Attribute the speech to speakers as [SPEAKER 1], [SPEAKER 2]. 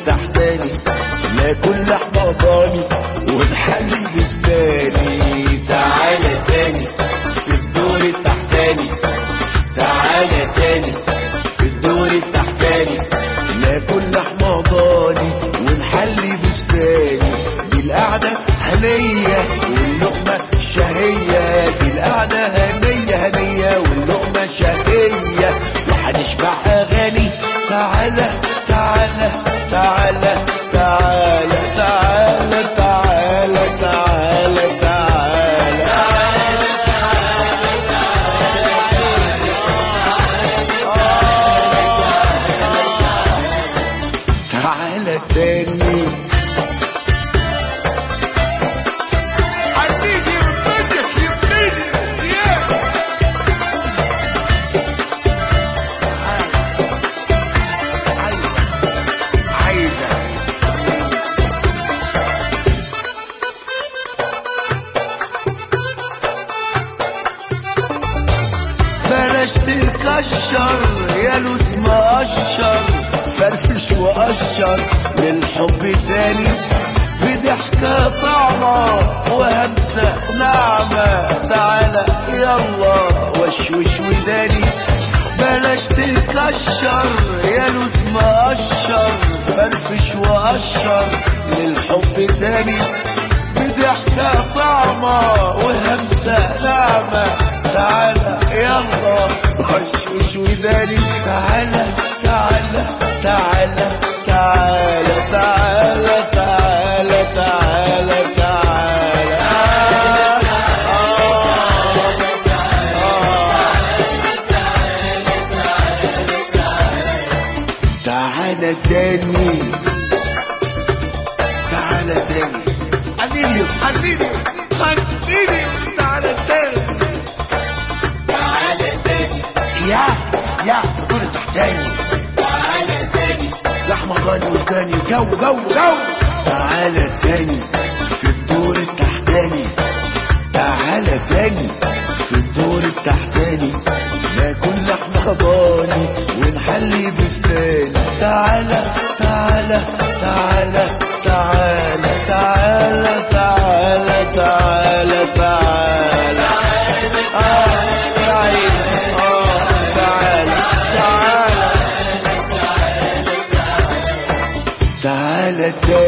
[SPEAKER 1] التحتاني ناكل لحمة ضاني ونحلي بستاني تعالى تاني في الدور التحتاني تعالى تاني في الدور التحتاني ناكل لحمة ضاني ونحلي بستاني دي القعدة هنية واللقمة شهية دي القعدة هنية هنية واللقمة شهية وهنشبع أغاني تعالى تعالى تعالى تعالى تعالى تعالى تعالى تعالى تعالى تاني
[SPEAKER 2] حبيبي وفدك يبنيني يا
[SPEAKER 1] عايزة بلاش تكشر يا لوز مقشر فرفش وقشر للحب تاني بضحكة طعمة وهمسة ناعمة تعالى يلا وشوش وداني بلاش تكشر يا لوز مقشر فرفش وقشر للحب تاني بضحكة طعمة وهمسة ناعمة تعالى يلا وشوش وداني تعالى تعالى تعالى تعالى تعالى تعالى تعالى تعالى تعالى تاني تعالى تاني
[SPEAKER 2] حبيبي حبيبي حبيبي تعالى تاني
[SPEAKER 1] تعالى تاني يا يا دول تحتاني تعالى تاني لحمة غالي والتاني جو جو جو تعالى تاني في الدور التحتاني تعالى تاني في الدور التحتاني ناكل لحمة ضاني ونحلي بستاني تعالى تعالى تعالى تعالى تعالى تعالى تعالى تعالى آه تعالى آه تعالى تعالى تعالى تاني